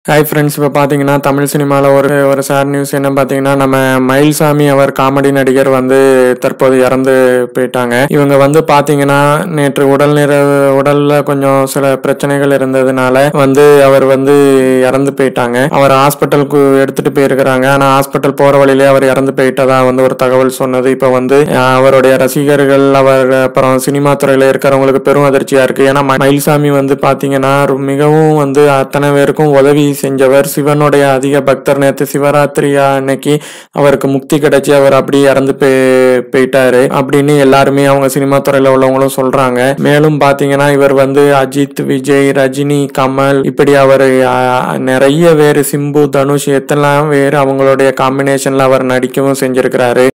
hi friends இப்போ பார்த்தீங்கன்னா தமிழ் சினிமாவில் ஒரு ஒரு சேட் நியூஸ் என்ன பார்த்தீங்கன்னா நம்ம மயில்சாமி அவர் காமெடி நடிகர் வந்து தற்போது இறந்து போயிட்டாங்க இவங்க வந்து பார்த்தீங்கன்னா நேற்று உடல் நிற உடல்ல கொஞ்சம் சில பிரச்சனைகள் இருந்ததுனால வந்து அவர் வந்து இறந்து போயிட்டாங்க அவர் ஹாஸ்பிட்டலுக்கு எடுத்துட்டு போயிருக்கிறாங்க ஆனால் ஹாஸ்பிட்டல் போகிற வழியிலே அவர் இறந்து போயிட்டதா வந்து ஒரு தகவல் சொன்னது இப்போ வந்து அஹ், அவருடைய ரசிகர்கள் அவர் அப்புறம் சினிமா துறையில் இருக்கிறவங்களுக்கு பெரும் அதிர்ச்சியா இருக்கு ஏன்னா ம- மயில்சாமி வந்து பார்த்தீங்கன்னா ரொ- மிகவும் வந்து அத்தனை பேருக்கும் உதவி செஞ்சவர் சிவனுடைய அதிக பக்தர் நேற்று சிவராத்திரி அன்னைக்கு அவருக்கு முக்தி கிடைச்சி அவர் அப்படியே இறந்து போய் போயிட்டாரு அப்படின்னு எல்லாருமே அவங்க சினிமா துறையில உள்ளவங்களும் சொல்றாங்க மேலும் பாத்தீங்கன்னா இவர் வந்து அஜித் விஜய் ரஜினி கமல் இப்படி அவர் நிறைய பேர் சிம்பு தனுஷ் எத்தனை பேர் அவங்களுடைய காம்பினேஷன்ல அவர் நடிக்கவும் செஞ்சிருக்கிறாரு